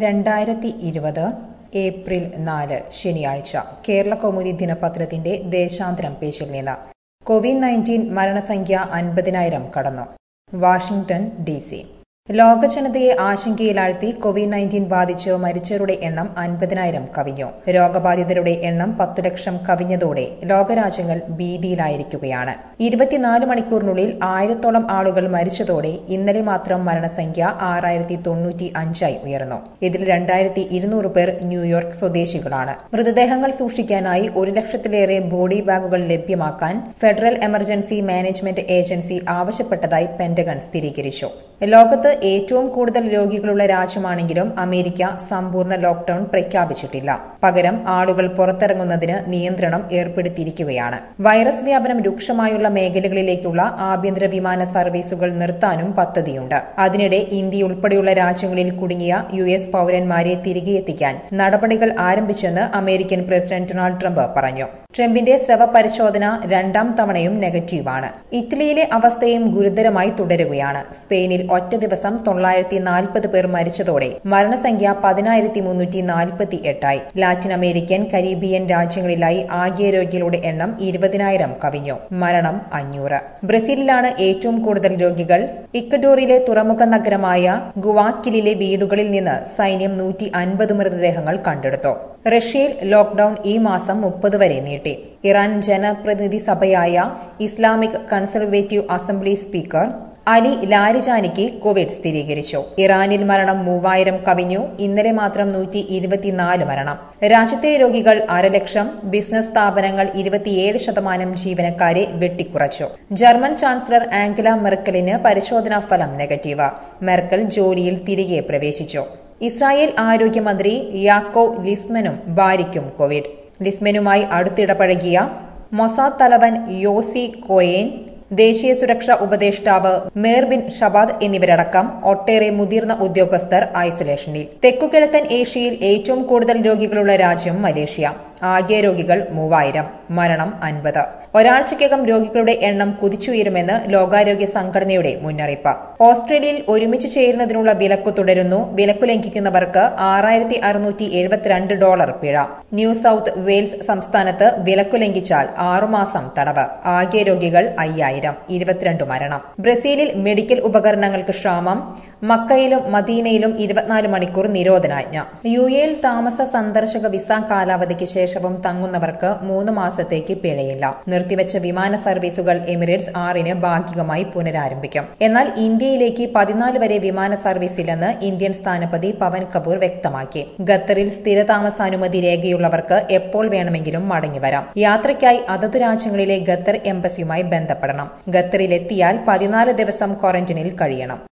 രണ്ടായിരത്തി ഇരുപത് ഏപ്രിൽ നാല് ശനിയാഴ്ച കേരള കൗമുദി ദിനപത്രത്തിന്റെ ദേശാന്തരം പേജിൽ നിന്ന് കോവിഡ് നയൻറ്റീൻ മരണസംഖ്യ അൻപതിനായിരം കടന്നു വാഷിംഗ്ടൺ ഡി സി ലോക ജനതയെ ആശങ്കയിലാഴ്ത്തി കോവിഡ് നയൻറ്റീൻ ബാധിച്ച് മരിച്ചവരുടെ എണ്ണം അൻപതിനായിരം കവിഞ്ഞു രോഗബാധിതരുടെ എണ്ണം പത്തു ലക്ഷം കവിഞ്ഞതോടെ ലോകരാജ്യങ്ങൾ ഭീതിയിലായിരിക്കുകയാണ് ഇരുപത്തിനാല് മണിക്കൂറിനുള്ളിൽ ആയിരത്തോളം ആളുകൾ മരിച്ചതോടെ ഇന്നലെ മാത്രം മരണസംഖ്യ ആറായിരത്തി തൊണ്ണൂറ്റി അഞ്ചായി ഉയർന്നു ഇതിൽ രണ്ടായിരത്തി ഇരുന്നൂറ് പേർ ന്യൂയോർക്ക് സ്വദേശികളാണ് മൃതദേഹങ്ങൾ സൂക്ഷിക്കാനായി ഒരു ലക്ഷത്തിലേറെ ബോഡി ബാഗുകൾ ലഭ്യമാക്കാൻ ഫെഡറൽ എമർജൻസി മാനേജ്മെന്റ് ഏജൻസി ആവശ്യപ്പെട്ടതായി പെന്റഗൺ സ്ഥിരീകരിച്ചു ലോകത്ത് ഏറ്റവും കൂടുതൽ രോഗികളുള്ള രാജ്യമാണെങ്കിലും അമേരിക്ക സമ്പൂർണ്ണ ലോക്ഡൌൺ പ്രഖ്യാപിച്ചിട്ടില്ല പകരം ആളുകൾ പുറത്തിറങ്ങുന്നതിന് നിയന്ത്രണം ഏർപ്പെടുത്തിയിരിക്കുകയാണ് വൈറസ് വ്യാപനം രൂക്ഷമായുള്ള മേഖലകളിലേക്കുള്ള ആഭ്യന്തര വിമാന സർവീസുകൾ നിർത്താനും പദ്ധതിയുണ്ട് അതിനിടെ ഇന്ത്യ ഉൾപ്പെടെയുള്ള രാജ്യങ്ങളിൽ കുടുങ്ങിയ യു എസ് പൌരന്മാരെ തിരികെ എത്തിക്കാൻ നടപടികൾ ആരംഭിച്ചെന്ന് അമേരിക്കൻ പ്രസിഡന്റ് ഡൊണാൾഡ് ട്രംപ് പറഞ്ഞു ട്രംപിന്റെ സ്രവ പരിശോധന രണ്ടാം തവണയും നെഗറ്റീവാണ് ഇറ്റലിയിലെ അവസ്ഥയും ഗുരുതരമായി തുടരുകയാണ് സ്പെയിനിൽ ഒറ്റ ദിവസം തൊള്ളായിരത്തി നാൽപ്പത് പേർ മരിച്ചതോടെ മരണസംഖ്യ പതിനായിരത്തി മുന്നൂറ്റി നാൽപ്പത്തി എട്ടായി ലാറ്റിൻ അമേരിക്കൻ കരീബിയൻ രാജ്യങ്ങളിലായി ആകെ രോഗികളുടെ എണ്ണം ഇരുപതിനായിരം കവിഞ്ഞു മരണം അഞ്ഞൂറ് ബ്രസീലിലാണ് ഏറ്റവും കൂടുതൽ രോഗികൾ ഇക്കഡോറിലെ തുറമുഖ നഗരമായ ഗുവാക്കിലിലെ വീടുകളിൽ നിന്ന് സൈന്യം നൂറ്റി അൻപത് മൃതദേഹങ്ങൾ കണ്ടെടുത്തു റഷ്യയിൽ ലോക്ഡൌൺ ഈ മാസം മുപ്പത് വരെ നീട്ടി ഇറാൻ ജനപ്രതിനിധി സഭയായ Islamic conservative assembly speaker Ali ലാരിജാനിക്ക് കോവിഡ് സ്ഥിരീകരിച്ചു ഇറാനിൽ മരണം മൂവായിരം കവിഞ്ഞു ഇന്നലെ മാത്രം നൂറ്റി ഇരുപത്തിനാല് മരണം രാജ്യത്തെ രോഗികൾ അരലക്ഷം ബിസിനസ് സ്ഥാപനങ്ങൾ ഇരുപത്തിയേഴ് ശതമാനം ജീവനക്കാരെ വെട്ടിക്കുറച്ചു ജർമ്മൻ ചാൻസലർ ആംഗല മെർക്കലിന് പരിശോധനാ ഫലം നെഗറ്റീവ് മെർക്കൽ ജോലിയിൽ തിരികെ പ്രവേശിച്ചു ഇസ്രായേൽ ആരോഗ്യമന്ത്രി യാക്കോ ലിസ്മനും ഭാര്യയ്ക്കും കോവിഡ് ലിസ്മനുമായി അടുത്തിടപഴകിയ മൊസാദ് തലവൻ യോസി കോയേൻ ദേശീയ സുരക്ഷാ ഉപദേഷ്ടാവ് മേർ ബിൻ ഷബാദ് എന്നിവരടക്കം ഒട്ടേറെ മുതിർന്ന ഉദ്യോഗസ്ഥർ ഐസൊലേഷനിൽ തെക്കുകിഴക്കൻ ഏഷ്യയിൽ ഏറ്റവും കൂടുതൽ രോഗികളുള്ള രാജ്യം മലേഷ്യ ആകെ രോഗികൾ മൂവായിരം മരണം അൻപത് ഒരാഴ്ചയ്ക്കകം രോഗികളുടെ എണ്ണം കുതിച്ചുയരുമെന്ന് ലോകാരോഗ്യ സംഘടനയുടെ മുന്നറിയിപ്പ് ഓസ്ട്രേലിയയിൽ ഒരുമിച്ച് ചേരുന്നതിനുള്ള വിലക്ക് തുടരുന്നു വിലക്കു ലംഘിക്കുന്നവർക്ക് ആറായിരത്തി അറുന്നൂറ്റി എഴുപത്തിരണ്ട് ഡോളർ പിഴ ന്യൂ സൌത്ത് വെയിൽസ് സംസ്ഥാനത്ത് വിലക്കു ലംഘിച്ചാൽ ആറുമാസം തടവ് ആകെ രോഗികൾ അയ്യായിരം ഇരുപത്തിരണ്ട് മരണം ബ്രസീലിൽ മെഡിക്കൽ ഉപകരണങ്ങൾക്ക് ക്ഷാമം മക്കയിലും മദീനയിലും ഇരുപത്തിനാല് മണിക്കൂർ നിരോധനാജ്ഞ യു എയിൽ താമസ സന്ദർശക വിസ കാലാവധിക്ക് ശേഷവും തങ്ങുന്നവർക്ക് മൂന്ന് മാസത്തേക്ക് പിഴയില്ല നിർത്തിവെച്ച വിമാന സർവീസുകൾ എമിറേറ്റ്സ് ആറിന് ഭാഗികമായി പുനരാരംഭിക്കും എന്നാൽ ഇന്ത്യയിലേക്ക് പതിനാല് വരെ വിമാന സർവീസ് ഇല്ലെന്ന് ഇന്ത്യൻ സ്ഥാനപതി പവൻ കപൂർ വ്യക്തമാക്കി ഖത്തറിൽ സ്ഥിരതാമസാനുമതി രേഖയുള്ളവർക്ക് എപ്പോൾ വേണമെങ്കിലും മടങ്ങിവരാം യാത്രയ്ക്കായി അതതു രാജ്യങ്ങളിലെ ഖത്തർ എംബസിയുമായി ബന്ധപ്പെടണം ഖത്തറിലെത്തിയാൽ പതിനാല് ദിവസം ക്വാറന്റൈനിൽ കഴിയണം